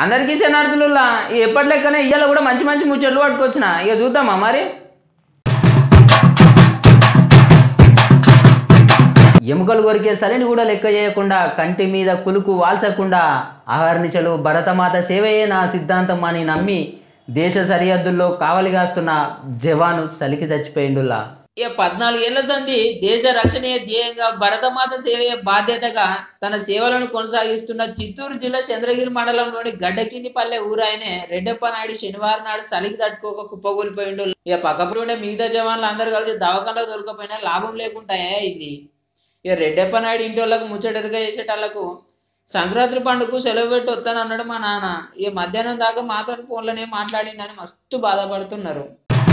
అందరికీ శనార్థులులా ఎప్పటి లెక్కనే ఇవాళ కూడా మంచి మంచి ముచ్చట్లు పట్టుకొచ్చిన ఇక చూద్దామా మరి ఎముకలు కొరికే సలిని కూడా లెక్క చేయకుండా కంటి మీద కులుకు వాల్చకుండా ఆహర్నిచలు భరతమాత సేవయే నా సిద్ధాంతం అని నమ్మి దేశ సరిహద్దుల్లో కావలిగాస్తున్న జవాను సలికి చచ్చిపోయిండులా ఇక పద్నాలుగేళ్ల సంధి దేశ రక్షణీయ ధ్యేయంగా భరతమాత సేవయ బాధ్యతగా తన సేవలను కొనసాగిస్తున్న చిత్తూరు జిల్లా చంద్రగిరి మండలంలోని గడ్డకిందిపల్లె ఊరాయనే రెడ్డప్ప నాయుడు శనివారం నాడు సలికి తట్టుకోక కుప్పగూలిపోయిండు ఇక పక్కపడి ఉండే మిగతా జవాన్లు అందరూ కలిసి దవాఖానలో దొరకపోయినా లాభం లేకుండా అయింది ఇక రెడ్డప్ప నాయుడు ఇంటి వాళ్ళకు ముచ్చటరుగా చేసేటళ్లకు సంక్రాంతి పండుగకు సెలవు పెట్టి వస్తాను అన్నాడు మా నాన్న ఇక మధ్యాహ్నం దాకా మాతో ఫోన్లోనే మాట్లాడిందని మస్తు బాధపడుతున్నారు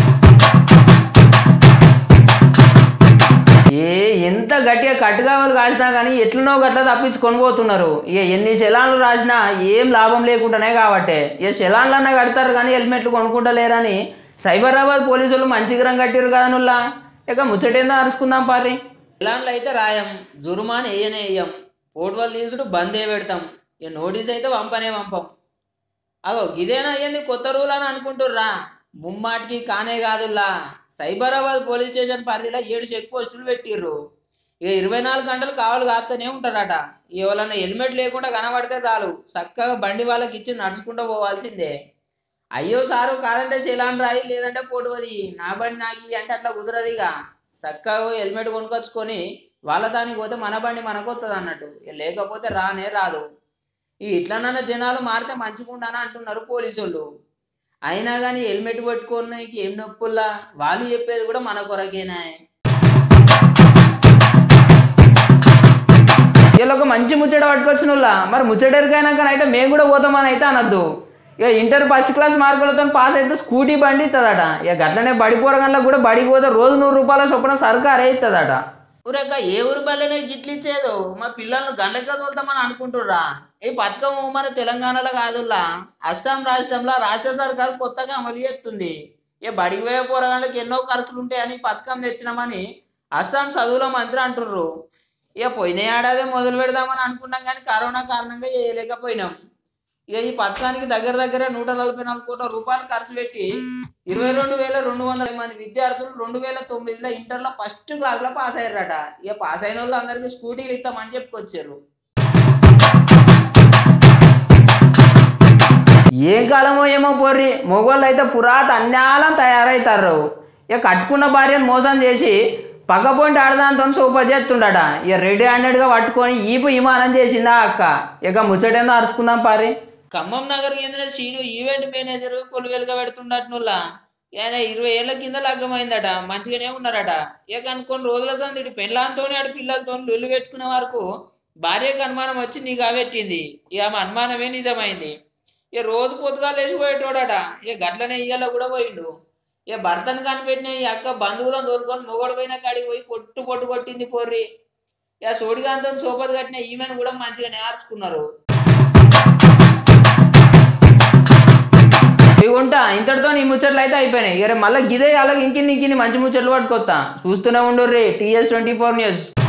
ఏ ఎంత గట్టిగా కట్టుకావాలి కాల్చినా కానీ ఎట్లనో గట్ల తప్పించుకొని పోతున్నారు ఇక ఎన్ని శలాన్లు రాసినా ఏం లాభం లేకుండానే కాబట్టే ఇక శలాన్లన్నా కడతారు కానీ హెల్మెట్లు కొనుక్కుంటలేరని సైబరాబాద్ పోలీసులు మంచిగరం కట్టిరు కదా నుల్లా ఇక ముచ్చటేందో అరుచుకుందాం పారి ఎలాంట్లో అయితే రాయం జురుమాన్ వేయనే వేయం పోటువల్ తీసుడు బందే పెడతాం ఇక నోటీస్ అయితే పంపనే పంపం అగో గిదేనా అయ్యింది కొత్త రూల్ అని అనుకుంటుర్రా ముమ్మాటికి కానే కాదుల్లా సైబరాబాద్ పోలీస్ స్టేషన్ పరిధిలో ఏడు చెక్ పోస్టులు పెట్టిర్రు ఇక ఇరవై నాలుగు గంటలు కావాలి కాస్తూనే ఉంటారట ఎవరన్నా హెల్మెట్ లేకుండా కనబడితే చాలు చక్కగా బండి వాళ్ళకి ఇచ్చి నడుచుకుంటూ పోవాల్సిందే అయ్యో సారు కాదంటే శిలాన్ రాయి లేదంటే పోటువది నా బండి నాకు ఇయ్యి అంటే అట్లా కుదరదిగా చక్కగా హెల్మెట్ కొనుకొచ్చుకొని వాళ్ళ దానికి పోతే మన బండి మనకు వస్తుంది అన్నట్టు ఇక లేకపోతే రానే రాదు ఈ ఇట్లనన్నా జనాలు మారితే మంచిగుండానా అంటున్నారు పోలీసులు అయినా కానీ హెల్మెట్ పెట్టుకున్న ఏం నొప్పుల్లా వాళ్ళు చెప్పేది కూడా మన కొరకేనా వీళ్ళు ఒక మంచి ముచ్చట పట్టుకొచ్చిన వాళ్ళ మరి ముచ్చటరికైనాక అయితే మేము కూడా పోతామని అయితే అనొద్దు ఇక ఇంటర్ ఫస్ట్ క్లాస్ మార్కులతో పాస్ అయితే స్కూటీ బండి ఇస్తుందట ఇక గట్లనే బడి పోరగంలో కూడా బడికి పోతే రోజు నూరు రూపాయల చొప్పున సర్కారే ఇస్తుందట ఊరక్క ఏ ఊరు బల్లనే గిట్లు ఇచ్చేదో మా పిల్లల్ని గంటగా తోలుతామని అనుకుంటుర్రా ఈ పథకం మన తెలంగాణలో కాదుల్లా అస్సాం రాష్ట్రంలో రాష్ట్ర సర్కారు కొత్తగా అమలు చేస్తుంది ఏ బడికి పోయే పోరగాళ్ళకి ఎన్నో ఖర్చులు ఉంటాయని ఈ పథకం తెచ్చినామని అస్సాం చదువుల మంత్రి అంటుర్రు ఇక పోయిన ఏడాది మొదలు పెడదామని అనుకున్నాం కానీ కరోనా కారణంగా చేయలేకపోయినాం ఇక ఈ పథకానికి దగ్గర దగ్గర నూట నలభై నాలుగు కోట్ల రూపాయలు ఖర్చు పెట్టి ఇరవై రెండు వేల రెండు వందల మంది విద్యార్థులు రెండు వేల తొమ్మిదిలో ఇంటర్లో ఫస్ట్ క్లాస్లో పాస్ అయ్యారట ఇక పాస్ అయిన వాళ్ళు అందరికీ స్కూటీలు ఇస్తామని చెప్పుకొచ్చారు ఏం కాలమో ఏమో పోర్రి మొగోళ్ళు అయితే పురాత అన్యాలం తయారవుతారు ఇక కట్టుకున్న భార్యను మోసం చేసి పక్కపోంటి ఆడదాంతో సూపర్ చేస్తుండట ఇక రెడీ హ్యాండెడ్గా పట్టుకొని ఈపు విమానం చేసిందా అక్క ఇక ముచ్చటేందో అరుచుకుందాం పారి ఖమ్మం నగర్ కేంద్ర శ్రీను ఈవెంట్ మేనేజర్ కొలువేలుగా పెడుతున్నట్టునులా ఆయన ఇరవై ఏళ్ల కింద లగ్గమైందట మంచిగానే ఉన్నారట ఇక అనుకోని రోజుల సంది ఇటు పెళ్ళాంతోని అటు పిల్లలతో లొల్లు పెట్టుకునే వరకు భార్యకు అనుమానం వచ్చి నీకు పెట్టింది ఇక ఆమె అనుమానమే నిజమైంది ఇక రోజు పొద్దుగా లేచిపోయేటోడట ఇక గట్లనే ఇయ్యాల కూడా పోయిండు ఇక భర్తను కనిపెట్టిన ఈ అక్క బంధువులను తోలుకొని మొగడు పోయిన కాడికి పోయి పొట్టు పొట్టు కొట్టింది పోర్రి ఇక సోడిగాంతో సోపతి కట్టిన ఈమెను కూడా మంచిగా నేర్చుకున్నారు ఇవి ఉంటా ఇంతటితో ఈ ముచ్చట్లు అయితే అయిపోయినాయి ఇక మళ్ళీ గిదే అలాగే ఇంకిన్ని ఇంకిన్ని మంచి ముచ్చట్లు పట్టుకొస్తా చూస్తూనే ఉండు రే టీఎస్ ట్వంటీ ఫోర్ న్యూస్